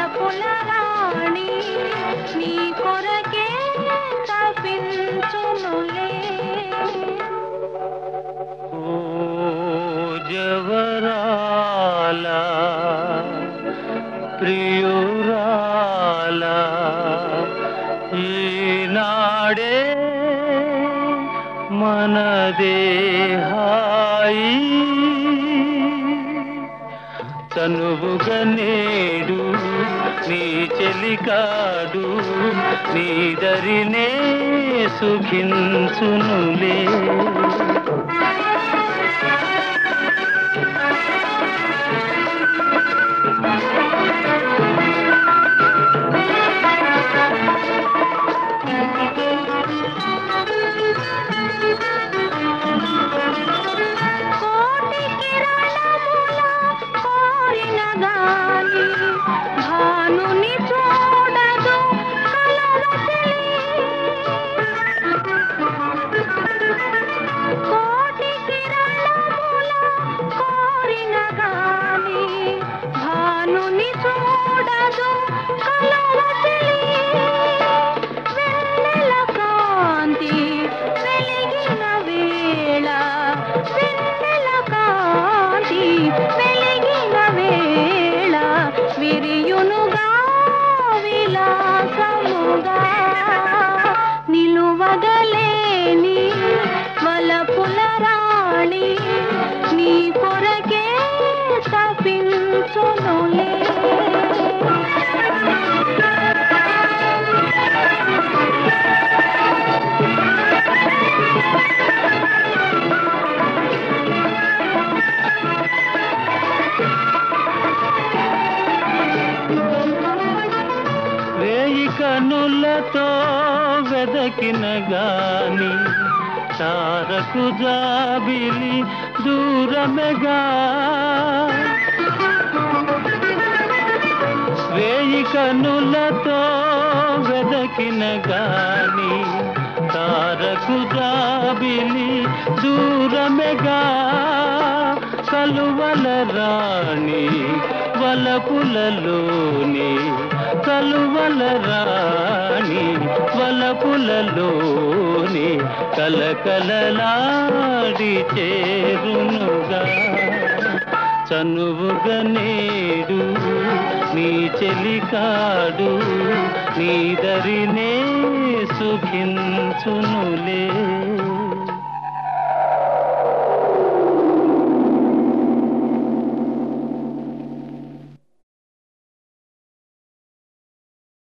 వలపుల రాణి నీ కొరకే తప్పించునులే ఓ జవరాల ప్రియురాల ఈనాడే మన దేహాయి తనువుగా నేడు నీ చెలికాడు నీ దరినే సుఖించునులే కోటి కిరణముల కోరిన గాలి భానుని చూడదు కలవసిలి కోటి కిరణముల కోరిన గాలి భానుని చూడదు కలవసిలి వెన్నెల కాంతి వెలిగిన వేళ వెన్నెల కాంతి వెలిగిన వేళ విరియునుగా విలాసముగా నిలువగలేని వలపుల రాణి నీ కొరకే తప్పించునులే వేయి కనులతో వెదకిన గాని తారకు జాబిలి దూరమెగా వేయి కనులతో వెదకిన గాని తారకు జాబిలి దూరమెగా కలువల రాణి వలపులలోని కలువల రాణి వలపులలోని కలకలలాడి చేరునుగా చనువుగా నేడు నీ చెలికాడు నీ దరినే సుఖించునులే